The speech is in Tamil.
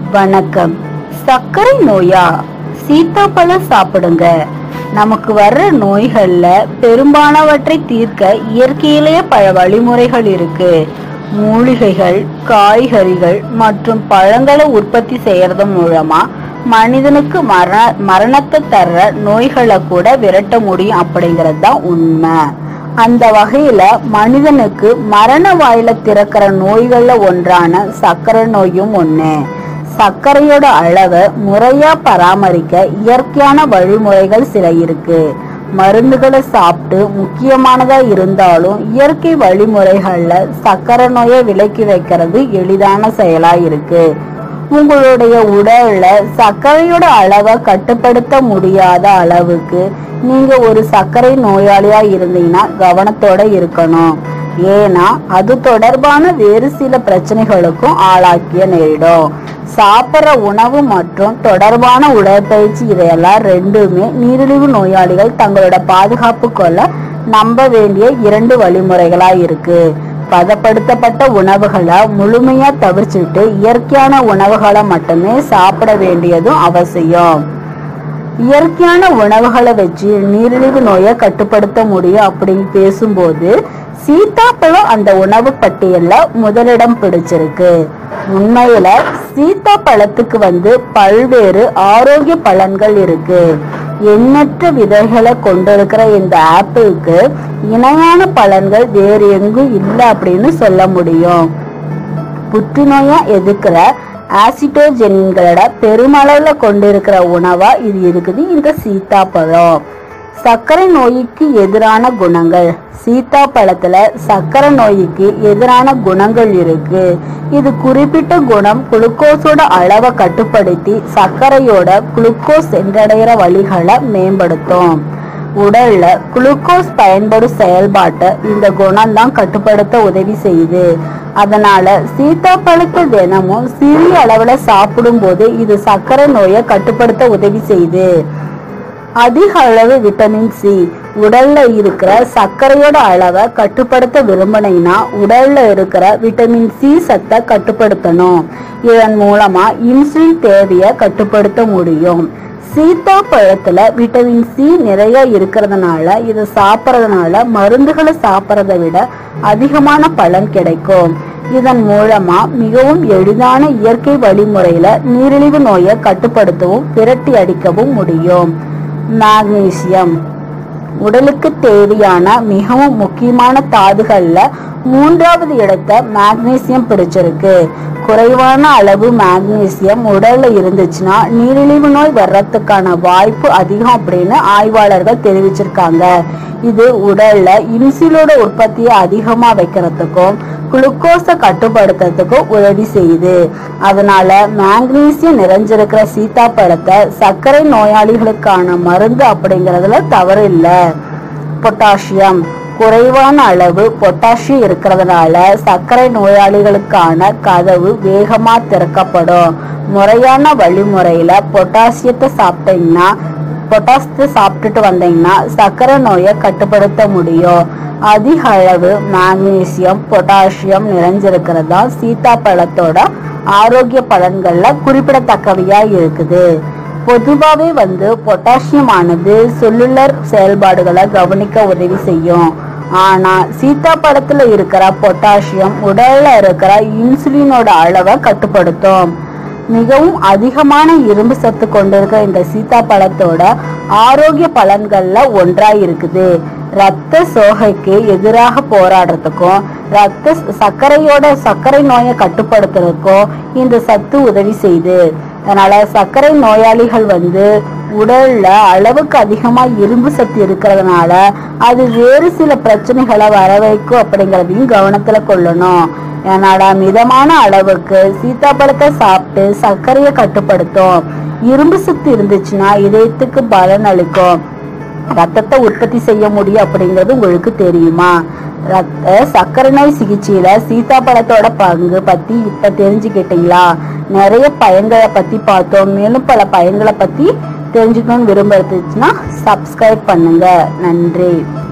வணக்கம் சர்க்கரை நோயா சீத்தாப்பழம் சாப்பிடுங்க நமக்கு வர்ற நோய்கள்ல பெரும்பாலானவற்றை தீர்க்க இயற்கையிலேயே பல வழிமுறைகள் இருக்கு மூலிகைகள் காய்கறிகள் மற்றும் பழங்களை உற்பத்தி செய்யறது மூலமா மனிதனுக்கு மர மரணத்தை தர்ற நோய்களை கூட விரட்ட முடியும் அப்படிங்கிறது தான் உண்மை அந்த வகையில மனிதனுக்கு மரண வாயில திறக்கிற நோய்கள்ல ஒன்றான சர்க்கரை நோயும் ஒண்ணு சர்க்கரையோட அளவை முறையா பராமரிக்க இயற்கையான வழிமுறைகள் சில இருக்கு மருந்துகளை சாப்பிட்டு முக்கியமானதா இருந்தாலும் இயற்கை வழிமுறைகள்ல சர்க்கரை நோயை விலக்கி வைக்கிறது எளிதான செயலா இருக்கு உங்களுடைய உடல்ல சர்க்கரையோட அளவை கட்டுப்படுத்த முடியாத அளவுக்கு நீங்க ஒரு சர்க்கரை நோயாளியா இருந்தீங்கன்னா கவனத்தோட இருக்கணும் ஏன்னா அது தொடர்பான வேறு சில பிரச்சனைகளுக்கும் ஆளாக்கிய நேரிடும் சாப்பிட்ற உணவு மற்றும் தொடர்பான உடற்பயிற்சி இதையெல்லாம் ரெண்டுமே நீரிழிவு நோயாளிகள் தங்களோட பாதுகாப்பு கொள்ள நம்ப வேண்டிய இரண்டு வழிமுறைகளா இருக்கு பதப்படுத்தப்பட்ட உணவுகளை முழுமையா தவிர்த்துட்டு இயற்கையான உணவுகளை மட்டுமே சாப்பிட வேண்டியதும் அவசியம் இயற்கையான உணவுகளை வச்சு நீரிழிவு நோயை கட்டுப்படுத்த முடியும் அப்படின்னு பேசும்போது சீத்தாப்பழம் அந்த உணவு பட்டியல்ல முதலிடம் பிடிச்சிருக்கு உண்மையில சீத்தாப்பழத்துக்கு வந்து பல்வேறு ஆரோக்கிய பலன்கள் இருக்கு எண்ணற்ற விதைகளை கொண்டிருக்கிற இந்த ஆப்பிளுக்கு இணையான பலன்கள் வேறு எங்கும் இல்லை அப்படின்னு சொல்ல முடியும் புற்றுநோயை எதிர்க்கிற ஆசிட்டோஜெனின்களோட பெருமளவுல கொண்டிருக்கிற உணவா இது இருக்குது இந்த சீத்தாப்பழம் சர்க்கரை நோய்க்கு எதிரான குணங்கள் சீத்தாப்பழத்துல சர்க்கரை நோய்க்கு எதிரான குணங்கள் இருக்கு இது குறிப்பிட்ட குணம் குளுக்கோஸோட அளவை கட்டுப்படுத்தி சர்க்கரையோட குளுக்கோஸ் சென்றடைகிற வழிகளை மேம்படுத்தும் உடல்ல குளுக்கோஸ் பயன்படும் செயல்பாட்டை இந்த குணம் தான் கட்டுப்படுத்த உதவி செய்யுது அதனால சீத்தாப்பழத்தை தினமும் சிறிய அளவுல சாப்பிடும் போது இது சர்க்கரை நோயை கட்டுப்படுத்த உதவி செய்யுது அதிக அளவு விட்டமின் சி உடல்ல இருக்கிற சர்க்கரையோட அளவை கட்டுப்படுத்த விரும்பினீங்கன்னா உடல்ல இருக்கிற விட்டமின் சி சத்தை கட்டுப்படுத்தணும் இதன் மூலமா இன்சுலின் தேவையை கட்டுப்படுத்த முடியும் சீத்தாப்பழத்துல விட்டமின் சி நிறைய இருக்கிறதுனால இதை சாப்பிட்றதுனால மருந்துகளை சாப்பிட்றதை விட அதிகமான பலன் கிடைக்கும் இதன் மூலமா மிகவும் எளிதான இயற்கை வழிமுறையில நீரிழிவு நோயை கட்டுப்படுத்தவும் விரட்டி அடிக்கவும் முடியும் மேக்னீசியம் உடலுக்கு தேவையான மிகவும் முக்கியமான தாதுகள்ல மூன்றாவது இடத்தை மேக்னீசியம் பிடிச்சிருக்கு குறைவான அளவு மேக்னீசியம் உடல்ல இருந்துச்சுன்னா நீரிழிவு நோய் வர்றதுக்கான வாய்ப்பு அதிகம் அப்படின்னு ஆய்வாளர்கள் தெரிவிச்சிருக்காங்க இது உடல்ல இன்சுலோட உற்பத்தியை அதிகமா வைக்கிறதுக்கும் குளுக்கோஸை கட்டுப்படுத்துறதுக்கும் உதவி செய்யுது அதனால மேக்னீசியம் நிறைஞ்சிருக்கிற சீத்தாப்பழத்தை சர்க்கரை நோயாளிகளுக்கான மருந்து அப்படிங்கறதுல தவறு இல்லை பொட்டாசியம் குறைவான அளவு பொட்டாசியம் இருக்கிறதுனால சர்க்கரை நோயாளிகளுக்கான கதவு வேகமா திறக்கப்படும் முறையான வழிமுறையில பொட்டாசியத்தை சாப்பிட்டீங்கன்னா பொட்டாசியத்தை சாப்பிட்டுட்டு வந்தீங்கன்னா சர்க்கரை நோயை கட்டுப்படுத்த முடியும் அதிக அளவு மேக்னீசியம் பொட்டாசியம் நிறைஞ்சிருக்கிறதா சீத்தாப்பழத்தோட ஆரோக்கிய பலன்கள்ல குறிப்பிடத்தக்கவையா இருக்குது பொதுவாகவே வந்து பொட்டாசியம் ஆனது செல்லுலர் செயல்பாடுகளை கவனிக்க உதவி செய்யும் ஆனா சீத்தாப்பழத்துல இருக்கிற பொட்டாசியம் உடல்ல இருக்கிற இன்சுலினோட அளவை கட்டுப்படுத்தும் மிகவும் அதிகமான இரும்பு சத்து கொண்டிருக்கிற இந்த சீத்தாப்பழத்தோட ஆரோக்கிய பலன்கள்ல ஒன்றா இருக்குது ரத்த சோகைக்கு எதிராக போராடுறதுக்கும் ரத்த சர்க்கரையோட சர்க்கரை நோயை கட்டுப்படுத்துறதுக்கும் இந்த சத்து உதவி செய்யுது அதனால சர்க்கரை நோயாளிகள் வந்து உடல்ல அளவுக்கு அதிகமா இரும்பு சத்து இருக்கிறதுனால அது வேறு சில பிரச்சனைகளை வர வைக்கும் அப்படிங்கறதையும் கவனத்துல கொள்ளணும் அதனால மிதமான அளவுக்கு சீத்தாப்பழத்தை சாப்பிட்டு சர்க்கரையை கட்டுப்படுத்தும் இரும்பு சத்து இருந்துச்சுன்னா இதயத்துக்கு பலன் அளிக்கும் ரத்தத்தை உற்பத்தி செய்ய முடியும் அப்படிங்கிறது உங்களுக்கு தெரியுமா ரத்த சர்க்கரை நோய் சிகிச்சையில சீத்தாப்பழத்தோட பங்கு பத்தி இப்ப தெரிஞ்சுக்கிட்டீங்களா நிறைய பயன்களை பத்தி பார்த்தோம் மேலும் பல பயன்களை பத்தி தெரிஞ்சுக்கணும்னு விரும்புறதுச்சுன்னா சப்ஸ்கிரைப் பண்ணுங்க நன்றி